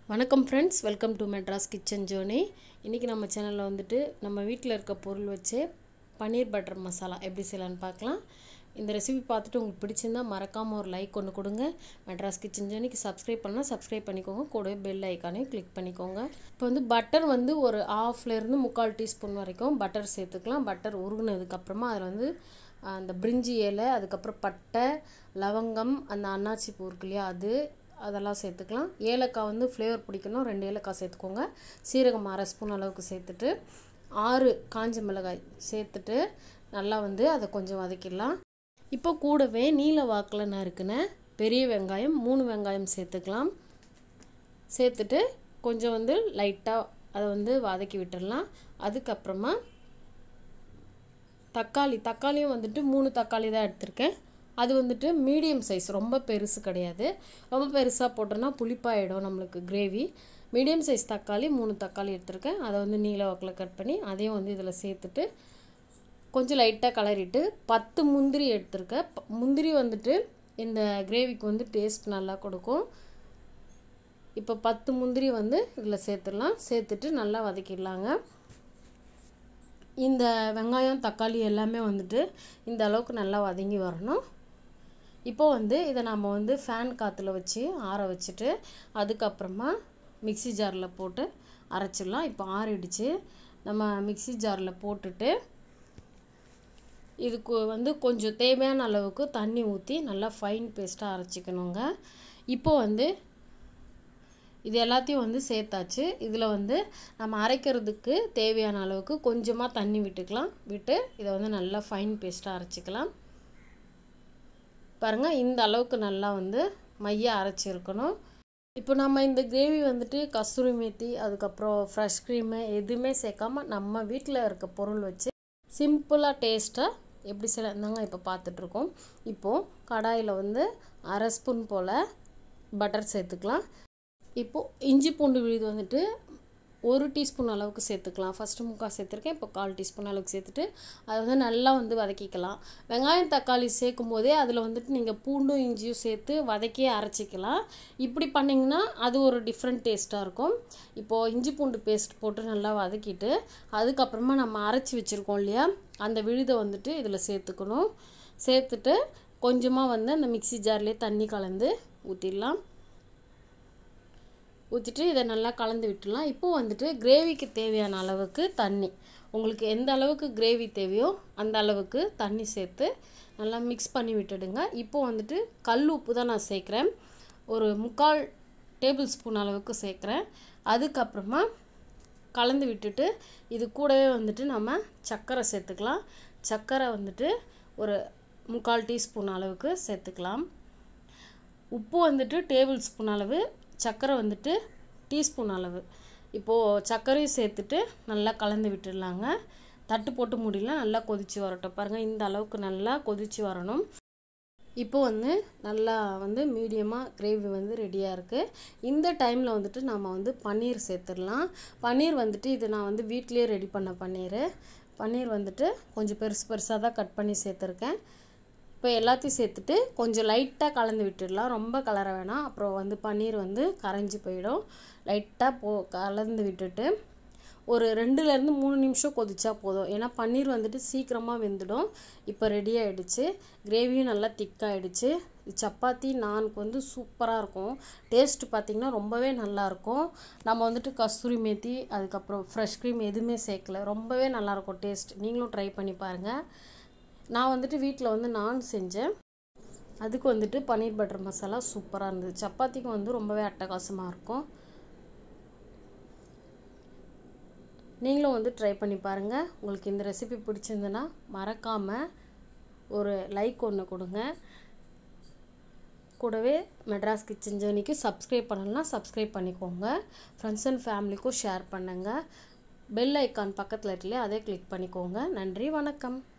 வணக்கம் friends welcome to Madras kitchen journey இன்றைக்கி நம்ம சேனலில் வந்துட்டு நம்ம வீட்டில் இருக்க பொருள் வச்சு பன்னீர் பட்டர் மசாலா எப்படி செய்யலான்னு பார்க்கலாம் இந்த ரெசிபி பார்த்துட்டு உங்களுக்கு பிடிச்சிருந்தா மறக்காமல் ஒரு லைக் ஒன்று கொடுங்க மெட்ராஸ் கிச்சன் ஜோனிக்கு சப்ஸ்கிரைப் பண்ணால் சப்ஸ்கிரைப் பண்ணிக்கோங்க கூடவே பெல் ஐக்கானையும் கிளிக் பண்ணிக்கோங்க இப்போ வந்து பட்டர் வந்து ஒரு ஆஃப்லேருந்து முக்கால் டீஸ்பூன் வரைக்கும் பட்டர் சேர்த்துக்கலாம் பட்டர் உருகுனதுக்கப்புறமா அதில் வந்து அந்த பிரிஞ்சி இலை அதுக்கப்புறம் பட்டை லவங்கம் அந்த அன்னாச்சி பூ இருக்கு இல்லையா அது அதெல்லாம் சேர்த்துக்கலாம் ஏலக்காய் வந்து ஃப்ளேவர் பிடிக்கணும் ரெண்டு ஏலக்காய் சேர்த்துக்கோங்க சீரகம் அரை ஸ்பூன் அளவுக்கு சேர்த்துட்டு ஆறு காஞ்ச மிளகாய் சேர்த்துட்டு நல்லா வந்து அதை கொஞ்சம் வதக்கிடலாம் இப்போ கூடவே நீல வாக்கில் நறுக்குன பெரிய வெங்காயம் மூணு வெங்காயம் சேர்த்துக்கலாம் சேர்த்துட்டு கொஞ்சம் வந்து லைட்டாக அதை வந்து வதக்கி விட்டுடலாம் அதுக்கப்புறமா தக்காளி தக்காளியும் வந்துட்டு மூணு தக்காளி தான் எடுத்திருக்கேன் அது வந்துட்டு மீடியம் சைஸ் ரொம்ப பெருசு கிடையாது ரொம்ப பெருசாக போட்டோன்னா புளிப்பாயிடும் நம்மளுக்கு கிரேவி மீடியம் சைஸ் தக்காளி மூணு தக்காளி எடுத்திருக்கேன் அதை வந்து நீல வாக்கில் கட் பண்ணி அதையும் வந்து இதில் சேர்த்துட்டு கொஞ்சம் லைட்டாக கலரிட்டு பத்து முந்திரி எடுத்திருக்கேன் முந்திரி வந்துட்டு இந்த கிரேவிக்கு வந்து டேஸ்ட் நல்லா கொடுக்கும் இப்போ பத்து முந்திரி வந்து இதில் சேர்த்துடலாம் சேர்த்துட்டு நல்லா வதக்கிடலாங்க இந்த வெங்காயம் தக்காளி எல்லாமே வந்துட்டு இந்த அளவுக்கு நல்லா வதங்கி வரணும் இப்போ வந்து இதை நம்ம வந்து ஃபேன் காற்றுல வச்சு ஆற வச்சுட்டு அதுக்கப்புறமா மிக்சி ஜாரில் போட்டு அரைச்சிடலாம் இப்போ ஆறிடுச்சு நம்ம மிக்சி ஜாரில் போட்டுட்டு இதுக்கு வந்து கொஞ்சம் தேவையான அளவுக்கு தண்ணி ஊற்றி நல்லா ஃபைன் பேஸ்ட்டாக அரைச்சிக்கணுங்க இப்போ வந்து இது எல்லாத்தையும் வந்து சேர்த்தாச்சு இதில் வந்து நம்ம அரைக்கிறதுக்கு தேவையான அளவுக்கு கொஞ்சமாக தண்ணி விட்டுக்கலாம் விட்டு இதை வந்து நல்லா ஃபைன் பேஸ்ட்டாக அரைச்சிக்கலாம் பாருங்கள் இந்த அளவுக்கு நல்லா வந்து மைய அரைச்சிருக்கணும் இப்போ நம்ம இந்த கிரேவி வந்துட்டு கஸ்தூரி மேத்தி அதுக்கப்புறம் ஃப்ரெஷ் க்ரீமு எதுவுமே சேர்க்காம நம்ம வீட்டில் இருக்க பொருள் வச்சு சிம்பிளாக டேஸ்ட்டாக எப்படி செய்யலாந்தாங்க இப்போ பார்த்துட்ருக்கோம் இப்போது கடாயில் வந்து அரை ஸ்பூன் போல் பட்டர் சேர்த்துக்கலாம் இப்போது இஞ்சி பூண்டு விழுது வந்துட்டு ஒரு டீஸ்பூன் அளவுக்கு சேர்த்துக்கலாம் ஃபஸ்ட்டு முக்கால் சேர்த்துருக்கேன் இப்போ கால் டீஸ்பூன் அளவுக்கு சேர்த்துட்டு அதை வந்து நல்லா வந்து வதக்கிக்கலாம் வெங்காயம் தக்காளி சேர்க்கும் போதே அதில் வந்துட்டு நீங்கள் பூண்டும் இஞ்சியும் சேர்த்து வதக்கியே அரைச்சிக்கலாம் இப்படி பண்ணிங்கன்னா அது ஒரு டிஃப்ரெண்ட் டேஸ்ட்டாக இருக்கும் இப்போது இஞ்சி பூண்டு பேஸ்ட் போட்டு நல்லா வதக்கிட்டு அதுக்கப்புறமா நம்ம அரைச்சி வச்சுருக்கோம் இல்லையா அந்த விழுதை வந்துட்டு இதில் சேர்த்துக்கணும் சேர்த்துட்டு கொஞ்சமாக வந்து அந்த மிக்சி ஜார்லேயே தண்ணி கலந்து ஊற்றிடலாம் ஊற்றிட்டு இதை நல்லா கலந்து விட்டுடலாம் இப்போ வந்துட்டு கிரேவிக்கு தேவையான அளவுக்கு தண்ணி உங்களுக்கு எந்த அளவுக்கு கிரேவி தேவையோ அந்த அளவுக்கு தண்ணி சேர்த்து நல்லா மிக்ஸ் பண்ணி விட்டுடுங்க இப்போ வந்துட்டு கல் உப்பு தான் நான் சேர்க்குறேன் ஒரு முக்கால் டேபிள் ஸ்பூன் அளவுக்கு சேர்க்குறேன் அதுக்கப்புறமா கலந்து விட்டுட்டு இது கூடவே வந்துட்டு நம்ம சர்க்கரை சேர்த்துக்கலாம் சர்க்கரை வந்துட்டு ஒரு முக்கால் டீஸ்பூன் அளவுக்கு சேர்த்துக்கலாம் உப்பு வந்துட்டு டேபிள் ஸ்பூன் அளவு சர்க்கரை வந்துட்டு டீஸ்பூன் அளவு இப்போது சர்க்கரையும் சேர்த்துட்டு நல்லா கலந்து விட்டுடலாங்க தட்டு போட்டு முடியலாம் நல்லா கொதித்து வரட்டும் பாருங்கள் இந்த அளவுக்கு நல்லா கொதித்து வரணும் இப்போ வந்து நல்லா வந்து மீடியமாக கிரேவி வந்து ரெடியாக இருக்குது இந்த டைமில் வந்துட்டு நம்ம வந்து பன்னீர் சேர்த்துடலாம் பன்னீர் வந்துட்டு இது நான் வந்து வீட்லேயே ரெடி பண்ண பன்னீர் பன்னீர் வந்துட்டு கொஞ்சம் பெருசு பெருசாக தான் கட் பண்ணி சேர்த்துருக்கேன் இப்போ எல்லாத்தையும் சேர்த்துட்டு கொஞ்சம் லைட்டாக கலந்து விட்டுடலாம் ரொம்ப கலர வேணாம் அப்புறம் வந்து பன்னீர் வந்து கரைஞ்சி போயிடும் லைட்டாக போ கலந்து விட்டுட்டு ஒரு ரெண்டுலேருந்து மூணு நிமிஷம் கொதிச்சா போதும் ஏன்னா பன்னீர் வந்துட்டு சீக்கிரமாக வெந்துடும் இப்போ ரெடி ஆகிடுச்சு கிரேவியும் நல்லா திக்காகிடுச்சு சப்பாத்தி நானுக்கு வந்து சூப்பராக இருக்கும் டேஸ்ட் பார்த்திங்கன்னா ரொம்பவே நல்லாயிருக்கும் நம்ம வந்துட்டு கஸ்தூரி மேத்தி அதுக்கப்புறம் ஃப்ரெஷ் க்ரீம் எதுவுமே சேர்க்கல ரொம்பவே நல்லாயிருக்கும் டேஸ்ட் நீங்களும் ட்ரை பண்ணி பாருங்கள் நான் வந்துட்டு வீட்டில் வந்து நான் செஞ்சேன் அதுக்கு வந்துட்டு பன்னீர் பட்டர் மசாலா சூப்பராக இருந்தது சப்பாத்திக்கு வந்து ரொம்பவே அட்டகாசமாக இருக்கும் நீங்களும் வந்து ட்ரை பண்ணி பாருங்கள் உங்களுக்கு இந்த ரெசிபி பிடிச்சிருந்துன்னா மறக்காமல் ஒரு லைக் ஒன்று கொடுங்க கூடவே மெட்ராஸ் கிச்சன் ஜேர்னிக்கு சப்ஸ்கிரைப் பண்ணலாம் சப்ஸ்கிரைப் பண்ணிக்கோங்க ஃப்ரெண்ட்ஸ் அண்ட் ஃபேமிலிக்கும் ஷேர் பண்ணுங்கள் பெல் ஐக்கான் பக்கத்தில் இருக்கலையே அதே கிளிக் பண்ணிக்கோங்க நன்றி வணக்கம்